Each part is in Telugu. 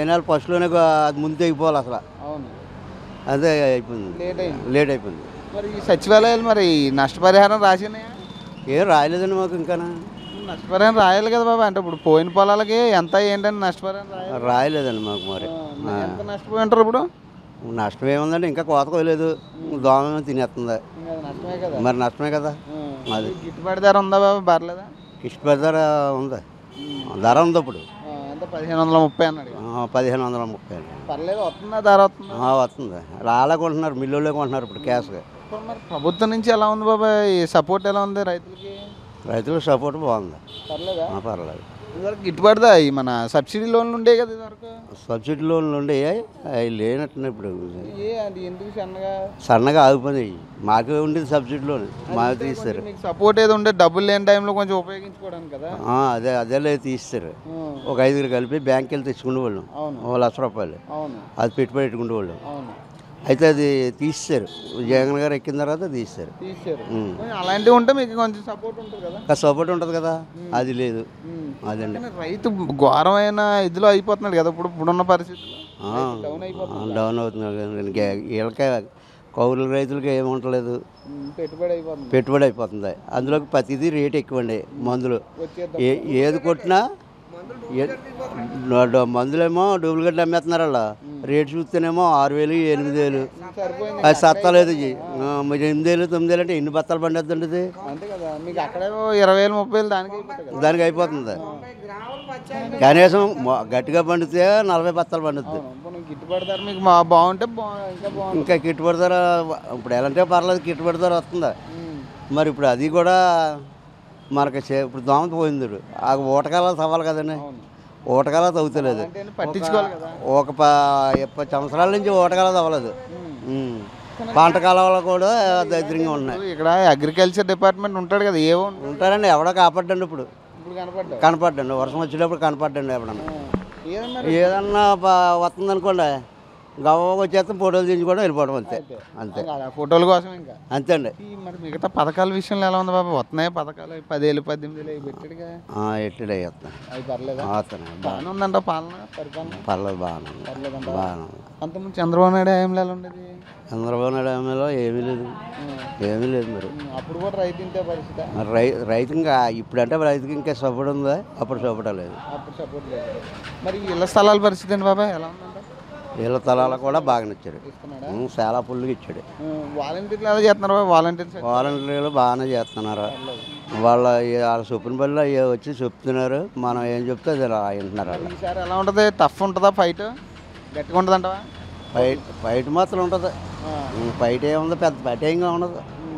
మే నెల ఫస్ట్లోనే గా- అది ముందు అయిపోవాలి అసలు అవును అదే అయిపోయింది లేట్ అయింది లేట్ అయిపోయింది మరి ఈ సచివాలయాలు మరి నష్టపరిహారం రాసినాయా ఏం రాయలేదండి మాకు ఇంకా నష్టపరిహారం రాయాలి కదా బాబా అంటే ఇప్పుడు పోయిన పొలాలకి ఎంత ఏంటని నష్టపరిహారం రాయాలి రాయలేదండి మాకు మరి ఆ, మరి ఎంత నష్టపోయి ఉంటారు ఇప్పుడు నష్టం ఏముందండి ఇంకా కోత కోయలేదు దోమ ఏమో తినేస్తుంది ఇంకా అది నష్టమే కదా మరి నష్టమే కదా ఆ, అది గిట్టుబాటు ధర ఉందా బాబా పర్లేదా ఇష్టపడి ధర ఉంది ధర ఉంది ఇప్పుడు ఆ, ఎంత పదిహేను వందల ముప్పై అన్నాడు ఇక. ఆ, పదిహేను వందల ముప్పై అండి. పర్లేదు వస్తుందా ధర వస్తుందా ఆ, వస్తుంది రాలే కొంటున్నారు మిల్లుల్లో కొంటున్నారు ఇప్పుడు క్యాష్గా ఇప్పుడు మరి ప్రభుత్వం నుంచి ఎలా ఉంది బాబా ఈ సపోర్ట్ ఎలా ఉంది రైతులకి రైతులకు సపోర్ట్ బాగుంది పర్లేదా ఆ, పర్లేదు ఇదివరకు గిట్టుబడదా ఈ మన సబ్సిడీ లోన్లు ఉండే కదా ఇదివరకు సబ్సిడీ లోన్లు ఉండే అవి లేనట్టున్నాయి ఇప్పుడు ఏ అది ఎందుకు సన్నగా సన్నగా ఆగిపోయినాయి మాకు ఉండేది సబ్సిడీ లోన్ మాకు తీస్తారు మీకు సపోర్ట్ ఏదో ఉండే డబ్బులు లేని టైంలో కొంచెం ఉపయోగించుకోవడానికి కదా ఆ, అదే అదేలే తీస్తారు ఆ, ఒక ఐదుగురు కలిపి బ్యాంక్కి వెళ్ళి తెచ్చుకునే వాళ్ళం అవును ఓ లక్ష రూపాయలు అవును అది పెట్టుబడి పెట్టుకునే వాళ్ళం అవును అయితే అది తీస్తారు జగన్ గారు ఎక్కిన తర్వాత తీస్తారు తీసారు ఉమ్. కొంచెం అలాంటివి ఉంటే మీకు కొంచెం సపోర్ట్ ఉంటుంది కదా ఇంకా సపోర్ట్ ఉంటుంది కదా అది లేదు ఉమ్. అదండి కానీ రైతు ఘోరమైన ఇదిలో అయిపోతున్నాడు కదా ఇప్పుడు ఇప్పుడున్న పరిస్థితుల్లో ఆ, డౌన్ అయిపోతుంది డౌన్ అవుతున్నారు కదండి. వీళ్ళకే కౌలు రైతులకి ఏముంటలేదు ఉమ్, పెట్టుబడి అయిపోతుంది పెట్టుబడి అయిపోతుంది అందులోకి ప్రతిదీ రేట్ ఎక్కువండి మందులు వచ్చేద్దాం ఏ ఏది కొట్టినా ఏ- డ- మందులేమో డూప్లికేట్ అమ్మేస్తున్నారు వాళ్ళ రేట్ చూస్తేనేమో ఆరు వేలు ఎనిమిది వేలు సరిపోయింది అది సత్తలేదు ఇవి. ఆ, మరి ఎనిమిది వేలు తొమ్మిది వేలు అంటే ఎన్ని బత్తాలు పండిద్దండి ఇది అంతే కదా మీకు అక్కడే ఓ ఇరవై వేలు ముప్పై వేలు దానికి అయిపోతాయి కదా దానికి అయిపోతుంది కనీసం మొ- గట్టిగా పండితే నలభై బత్తాలు పండుద్ది అవును. ఇప్పుడు నీకు గిట్టుబాటు ధర మీకు మా బాగుంటే బా ఇంకా బాగుంటుంది ఇంకా గిట్టుబడి ధర ఇప్పుడు ఎలా అంటే పర్లేదు గిట్టుబడి ధర వస్తుందా ఉమ్. మరి ఇప్పుడు అది కూడా మనకి చే- ఇప్పుడు దోమ పోయింది చూడు. ఆ ఊటకాల తవ్వాలి కదండి అవును ఊటకాల తవ్వుతలేదు అంటే పట్టించుకోవాలి కదా ఒక ప- పది సంవత్సరాల నుంచి ఊటకాల తవ్వలేదు ఉమ్. ఉమ్. పంట కాలాలు కూడా దరిద్రంగా ఉన్నాయి ఇక్కడ అగ్రికల్చర్ డిపార్ట్మెంట్ ఉంటాడు కదా ఏవో ఉంటాడు. ఉంటారండి ఎవడో కాపాడండి ఇప్పుడు ఇప్పుడు కనపడ్డా కనపడ్డండి వర్షం వచ్చేటప్పుడు కనపడ్డండి ఎప్పుడన్నా ఏదన్నా ఏదన్నా వస్తుంది అనుకోండి గవ్వకు వచ్చేస్తే ఫోటోలు తీయించుకోవడం వెళ్ళిపోవడం అంతే అంతే ఫోటోల కోసం ఇంకా అంతే అండి ఈ మరి మిగతా పథకాల విషయంలో ఎలా ఉంది బాబా వస్తున్నాయి పథకాలు అవి పదేళ్ళు పద్దెనిమిది వేలు అవి పెట్టాడుగా ఎట్టుడు అయ్యేస్తాను అవి పర్లేదా అవుతాను బాగానే ఉందంట పాలన పరిపాలన పర్లేదు బాగానే ఉంది. పర్లేదంట బాగానే ఉంది. అంతకుముందు చంద్రబాబు నాయుడు హయాంలో ఎలా ఉండేది చంద్రబాబు నాయుడు హామీలో ఏమీ లేదు ఏమీ లేదు మరి ఉమ్, అప్పుడు కూడా రైతు ఇంతే పరిస్థితి మరి రై రైతు ఇంకా ఇప్పుడంటే రైతుకి ఇంకా సపోర్ట్ ఉందా అప్పుడు సపోర్ట్ లేదు అప్పుడు సపోర్ట్ లేదు మరి ఈ ఇళ్ల స్థలాల పరిస్థితి అండి బాబా ఎలా ఉందంట వీళ్ళ తలాలు కూడా బాగానే ఇచ్చాడు ఇస్తున్నాడా ఉం, చాలా పుల్లుగా ఇచ్చాడు వాలంటీర్లు ఎలా చేస్తున్నారు బాబా వాలంటీర్స్ వాలంటీర్లు బాగానే చేస్తున్నారు వాళ్ళ వాళ్ళ చొప్పున బల్ల వచ్చి చెప్తున్నారు మనం ఏం చెప్తే అది అలా వింటున్నారు వాళ్ళు ఈసారి ఎలా ఉంటుంది టఫ్ ఉంటుందా ఫైట్ గట్టిగా ఉంటుందంటవా ఫైట్ ఫైట్ మాత్రం ఉంటుంది ఉం, ఫైట్ ఏముంది పెద్ద ఫైట్ ఏం ఉండదు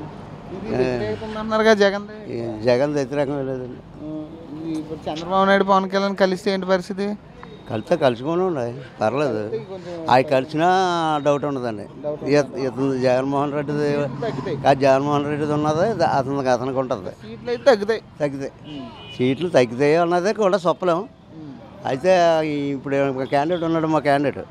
ఇది వ్యతిరేకుతుందన్నారుగా జగన్ ఈ జగన్ వ్యతిరేకం లేదండి ఇప్పుడు చంద్రబాబు నాయుడు పవన్ కళ్యాణ్ కలిస్తే ఏంటి పరిస్థితి కలిస్తే కలుసుకొని ఉన్నాయి పర్లేదు కొంచెం అవి కలిసినా డౌట్ ఉండదండి ఇత- ఇతను జగన్మోహన్ రెడ్డిది తగ్గుతాయి ఆ జగన్మోహన్ రెడ్డిది ఉన్నది ద- అతనికి అతనికి ఉంటుంది సీట్లు అయితే తగ్గుతాయి తగ్గితాయి సీట్లు తగ్గుతాయి అన్నది కూడా చెప్పలేం అయితే ఈ ఇప్పుడు ఒక క్యాండిడేట్ ఉన్నాడు మా క్యాండిడేట్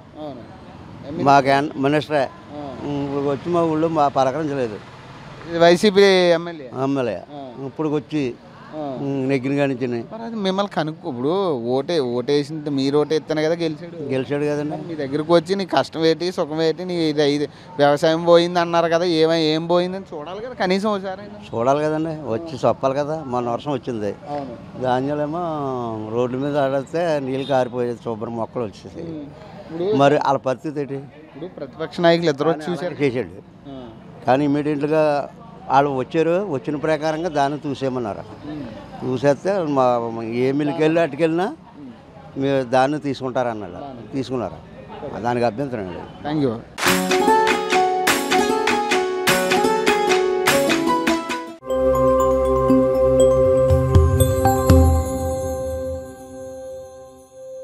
అవును మా క్యాన్ మినిస్టరే ఆ. ఇప్పుడు వచ్చి మా ఊళ్ళో మా పలకరించలేదు ఇది వైసీపీ ఎమ్మెల్యే ఎమ్మెల్యే ఇప్పుడు వచ్చి ఆ. నెగ్గిన కానించి మరి అది మిమ్మల్ని కనుక్కో ఇప్పుడు ఓటే ఓటేసింది మీరు ఓటే ఇస్తాను కదా గెలిచాడు గెలిచాడు కదండి మీ దగ్గరకు వచ్చి నీ కష్టం ఏంటి సుఖం ఏంటి నీ ఇది ఇది వ్యవసాయం పోయింది అన్నారు కదా ఏమై ఏం పోయిందని చూడాలి కదా కనీసం ఒకసారి చూడాలి కదండి వచ్చి చెప్పాలి కదా మొన్న వర్షం వచ్చింది అవును ధాన్యాలేమో రోడ్డు మీద ఆడితే నీళ్ళు కారిపోయేది శుభ్రం మొక్కలు వచ్చేసాయి ఇప్పుడు మరి వాళ్ళ పరిస్థితి ఏంటి ఇప్పుడు ప్రతిపక్ష నాయకులు ఇద్దరు వచ్చి చూశారు చేసాడు ఆ. కానీ ఇమీడియట్గా వాళ్ళు వచ్చారు వచ్చిన ప్రకారంగా దాన్ని చూసేయమన్నారు ఉమ్. చూసేస్తే మా మా ఏ మిల్లుకి వెళ్ళి అటుకెళ్ళినా మీరు దాన్ని తీసుకుంటారన్నాడు తీసుకున్నారు దానికి అభ్యంతరం లేదు థ్యాంక్ యూ